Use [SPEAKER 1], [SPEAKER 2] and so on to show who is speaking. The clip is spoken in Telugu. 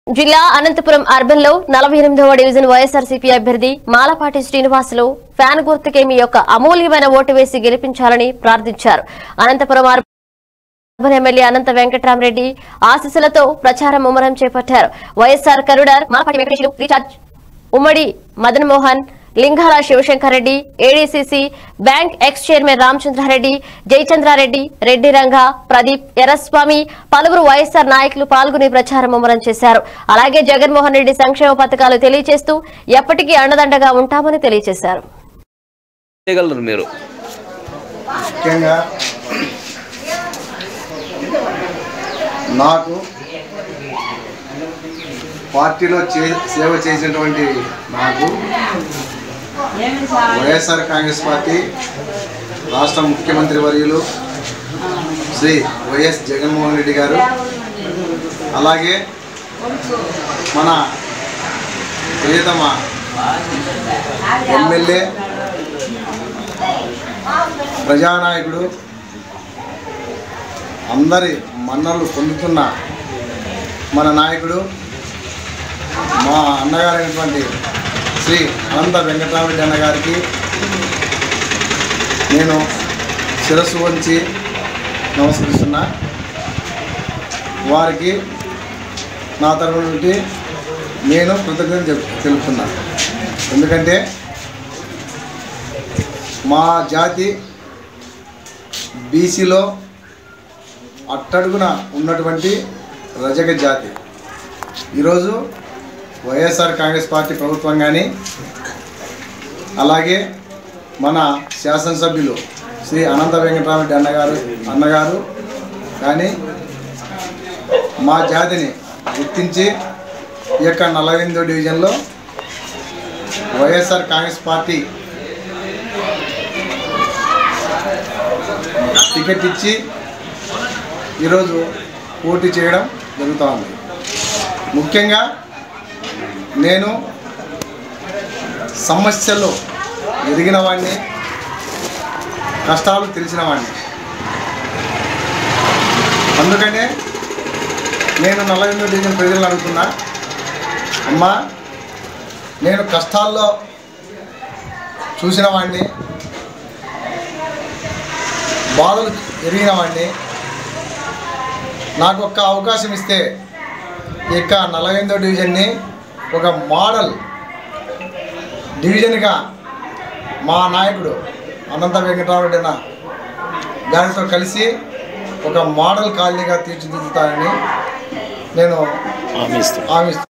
[SPEAKER 1] జిల్లా అనంతపురం అర్బన్ లో నలభై ఎనిమిదవ డివిజన్ వైఎస్ఆర్సీపీ అభ్యర్థి మాలపాటి శ్రీనివాసులు ఫ్యాన్ గుర్తుకే మీ యొక్క అమూల్యమైన ఓటు వేసి గెలిపించాలని ప్రార్థించారు అనంతపురం అర్బన్ ఎమ్మెల్యే అనంత వెంకట్రామరెడ్డి ఆశీస్సులతో ప్రచారం ముమ్మరం చేపట్టారు వైఎస్ఆర్ కరుడర్ మాలపాటి వెంకటేశ్వరు రీఛార్జ్ ఉమ్మడి Madan Mohan Lingala Shivashankar Reddy ADCC bank ex chairman Ramachandrareddy Jayachandrareddy Reddy Ranga Pradeep Erraswamy పలువురు వైఎస్ఆర్ నాయకులు పాల్గొని ప్రచారం ముమ్మరం చేశారు అలాగే జగన్మోహన్ రెడ్డి సంక్షేమ పథకాలు తెలియజేస్తూ ఎప్పటికీ అండదండగా ఉంటామని తెలియజేశారు
[SPEAKER 2] చేయగలరు మీరు
[SPEAKER 3] ముఖ్యంగా నాకు పార్టీలో చే సేవ చేసినటువంటి నాకు వైఎస్ఆర్ కాంగ్రెస్ పార్టీ రాష్ట్ర ముఖ్యమంత్రి వర్యులు శ్రీ వైఎస్ జగన్మోహన్ రెడ్డి గారు అలాగే మన ప్రియతమ ఎమ్మెల్యే ప్రజానాయకుడు అందరి మన్నలు పొందుతున్న మన నాయకుడు మా అన్నగారైనటువంటి శ్రీ అనంత వెంకటరామరెడ్డి అన్నగారికి నేను శిరస్సు వంచి నమస్కరిస్తున్నా వారికి నా తరఫు నుండి నేను కృతజ్ఞత చెప్- తెలుపుతున్నా ఎందుకంటే మా జాతి బీసీలో అట్టడుగున ఉన్నటువంటి రజక జాతి ఈరోజు వైఎస్ఆర్ కాంగ్రెస్ పార్టీ ప్రభుత్వం కానీ అలాగే మన శాసనసభ్యులు శ్రీ అనంత వెంకటరామరెడ్డి అన్నగారు అన్నగారు కానీ మా జాతిని గుర్తించి ఈ యొక్క నలభై ఎనిమిదో డివిజన్లో వైఎస్ఆర్ కాంగ్రెస్ పార్టీ టికెట్ ఇచ్చి ఈరోజు పోటీ చేయడం జరుగుతూ ఉంది ముఖ్యంగా నేను సమస్యల్లో ఎదిగిన వాడిని కష్టాలు తెలిసిన వాడిని అందుకనే నేను నలభై ఎనిమిది డివిజన్ ప్రజలను అడుగుతున్నా అమ్మా నేను కష్టాల్లో చూసిన వాడిని బాధలు ఎరిగిన వాడిని నాకు ఒక్క అవకాశం ఇస్తే ఇక నలభై ఎనిమిదో డివిజన్ని ఒక మోడల్ డివిజన్గా మా నాయకుడు అనంత వెంకటరామరెడ్డి అన్న గారితో కలిసి ఒక మోడల్ కాలనీగా తీర్చిదిద్దుతానని నేను హామీ ఇస్తున్నాను